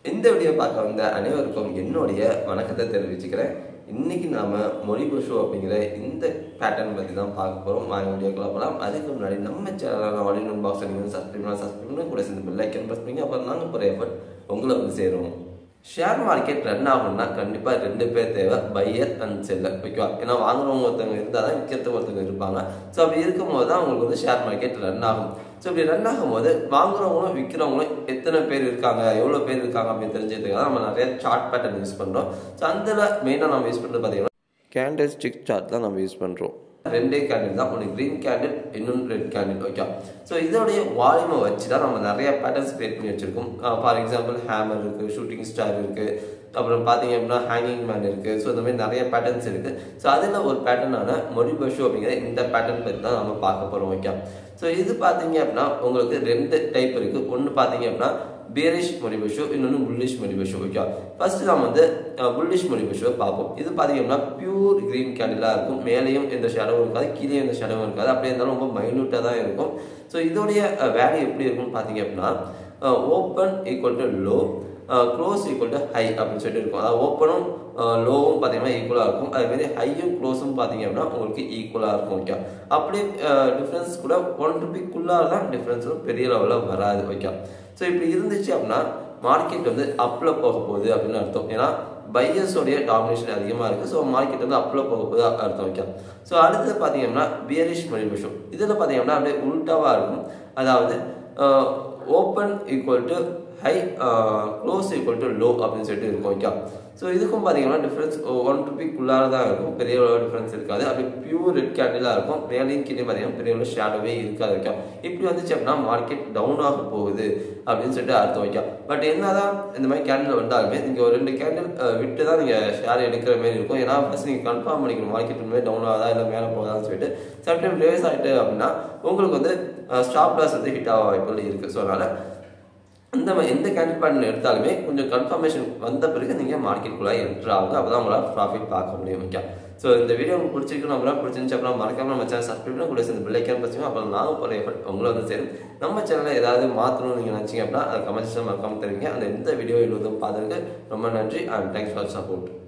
இந்த வீடியோ பார்க்க வந்த அனைவருக்கும் என்னுடைய வணக்கத்தை தெரிவிச்சுக்கிறேன் இன்னைக்கு நாம மொழி பஷு அப்படிங்கிற இந்த பேட்டர்ன் பற்றி தான் பார்க்க போகிறோம் வாங்க வீடியோக்குள்ள போகலாம் அதுக்கு முன்னாடி நம்ம சேனலான வாலினும் பாக்ஸ் நீங்கள் சப்ஸ்கிரைப் பண்ணலாம் சப்ஸ்கிரைப் பண்ணி கூட சேர்ந்து பெல் ஐக்கன் ப்ரெஸ் பண்ணி அப்புறம் நாங்கள் போகிற எஃபர்ட் உங்களை வந்து சேரும் ஷேர் மார்க்கெட் ரன் ஆகணும்னா கண்டிப்பாக ரெண்டு பேர் தேவை பையர் அண்ட் செல்லர் ஓகேவா ஏன்னா வாங்குறவங்க ஒருத்தவங்க இருந்தால் தான் விற்கிறதுக்கு ஒருத்தவங்க இருப்பாங்க ஸோ அப்படி இருக்கும்போது தான் உங்களுக்கு வந்து ஷேர் மார்க்கெட் ரன் ஆகும் ஸோ இப்படி ரன் ஆகும்போது வாங்குறவங்களும் விற்கிறவங்களும் எத்தனை பேர் இருக்காங்க எவ்வளோ பேர் இருக்காங்க அப்படின்னு தெரிஞ்சதுக்கு தான் நம்ம நிறைய சார்ட் பேட்டர்ன் யூஸ் பண்ணுறோம் ஸோ அதில் மெயினாக நம்ம யூஸ் பண்ணுறது பார்த்தீங்கன்னா கேண்டில் ஸ்டிக் சார்ட் தான் நம்ம யூஸ் பண்ணுறோம் ரெண்டே கேண்டில் தான் ஒன்று க்ரீன் கேண்டில் இன்னொன்று ரெட் கேண்டில் ஓகே ஸோ இதோடைய வால்யூமை வச்சு தான் நம்ம நிறைய பேட்டர்ன்ஸ் கிரியேட் பண்ணி வச்சிருக்கோம் ஃபார் எக்ஸாம்பிள் ஹேமர் இருக்குது ஷூட்டிங் ஸ்டார் இருக்குது அப்புறம் பார்த்தீங்க அப்படின்னா ஹேங்கிங் மேன் இருக்குது ஸோ இந்த மாதிரி நிறைய பேட்டர்ன்ஸ் இருக்குது ஸோ அதில் ஒரு பேட்டர்னான மொழி பஷு அப்படிங்கிற இந்த பேட்டர்ன் பற்றி தான் நம்ம பார்க்க போகிறோம் ஓகே ஸோ இது பார்த்தீங்க அப்படின்னா உங்களுக்கு ரெண்டு டைப் இருக்குது ஒன்று பார்த்தீங்க அப்படின்னா பேரிஷ் மொழிபஷு இன்னொன்று புல்லிஷ் மொழிபஷு ஓகே ஃபர்ஸ்ட் நம்ம வந்து புல்லிஷ் மொழிபஷுவை பார்ப்போம் இது பார்த்தீங்க அப்படின்னா பியூர் கிரீன் கேண்டிலாக இருக்கும் மேலேயும் எந்த ஷேடவும் இருக்காது கீழே எந்த ஷேடவும் இருக்காது அப்படியே இருந்தாலும் ரொம்ப மைன்யூட்டாக தான் இருக்கும் ஸோ இதோடைய வேல்யூ எப்படி இருக்கும்னு பார்த்தீங்க அப்படின்னா open equal to low close equal to high அப்படின்னு சொல்லிட்டு இருக்கும் அதாவது ஓப்பனும் லோவும் பார்த்தீங்கன்னா ஈக்குவலாக இருக்கும் அதேமாதிரி ஹையும் க்ளோஸும் பார்த்தீங்க அப்படின்னா உங்களுக்கு ஈக்குவலாக இருக்கும் ஓகே அப்படியே டிஃப்ரென்ஸ் கூட ஒன் ருபிக்குள்ளாக தான் டிஃப்ரென்ஸும் பெரிய லெவலில் வராது ஓகே ஸோ இப்படி இருந்துச்சு அப்படின்னா மார்க்கெட் வந்து அப்பில் போக போகுது அப்படின்னு அர்த்தம் ஏன்னா பையர்ஸோடைய டாமினேஷன் அதிகமாக இருக்குது ஸோ மார்க்கெட் வந்து அப்பில் போக போகுது அர்த்தம் வைക്കാം ஸோ அடுத்தது பார்த்தீங்கன்னா பியரிஷ் மணி விஷயம் இதில் பார்த்தீங்கன்னா அப்படியே உல்ட்டாவாக இருக்கும் அதாவது open equal to high close equal to low அப்படின்னு சொல்லிட்டு இருக்கும் ஓகே ஸோ இதுக்கும் பார்த்தீங்கன்னா டிஃப்ரென்ஸ் ஒன் ருபிக்குள்ளார தான் இருக்கும் பெரிய டிஃப்ரென்ஸ் இருக்காது அப்படி பியூர் ரெட் கேண்டிலாக இருக்கும் மேலேயும் கீழே பார்த்தீங்கன்னா பெரிய ஒரு ஷேடோவே இருக்காது வைக்கும் இப்படி வந்துச்சு அப்படின்னா மார்க்கெட் டவுன் ஆக போகுது அப்படின்னு சொல்லிட்டு அர்த்தம் வைக்கும் பட் என்னதான் இந்த மாதிரி கேண்டில் வந்தாலுமே நீங்கள் ஒரு ரெண்டு கேண்டில் விட்டு தான் நீங்கள் ஷேர் எடுக்கிற மாதிரி இருக்கும் ஏன்னா ஃபஸ்ட் நீங்கள் கன்ஃபார்ம் பண்ணிக்கணும் மார்க்கெட் உண்மையாக டவுன் ஆகுதா இல்லை மேலே போகுதான்னு சொல்லிட்டு சம்டைம் ரிவைஸ் ஆகிட்டு அப்படின்னா உங்களுக்கு வந்து ஸ்டாப் லாஸ் வந்து ஹிட் ஆக வாய்ப்புகள் இருக்குது ஸோ அதனால் இந்த எந்த கேண்டில் பேட்டர்ன் எடுத்தாலுமே கொஞ்சம் கன்ஃபர்மேஷன் வந்த பிறகு நீங்கள் மார்க்கெட்டுக்குள்ளே என்ட்ரு ஆகுது அப்போ தான் உங்களால் ப்ராஃபிட் பார்க்க முடியும் ஓகே ஸோ இந்த வீடியோ உங்களுக்கு பிடிச்சிருக்கு நம்மளால் பிடிச்சிருந்துச்சு அப்புறம் மறக்காம நம்ம சேனல் சப்ஸ்கிரைப் பண்ணி கூட சேர்ந்து பிள்ளைக்கான பிரச்சனை அப்புறம் நாங்கள் போகிற எஃபர்ட் உங்களை வந்து சேரும் நம்ம சேனலில் ஏதாவது மாற்றணும்னு நீங்கள் நினச்சிங்க அப்படின்னா அதை கமெண்ட்ஸ் மறக்காம தருவீங்க அந்த எந்த வீடியோ எழுதும் பார்த்ததுக்கு ரொம்ப நன்றி அண்ட் தேங்க்ஸ் ஃபார் சப்போர்ட்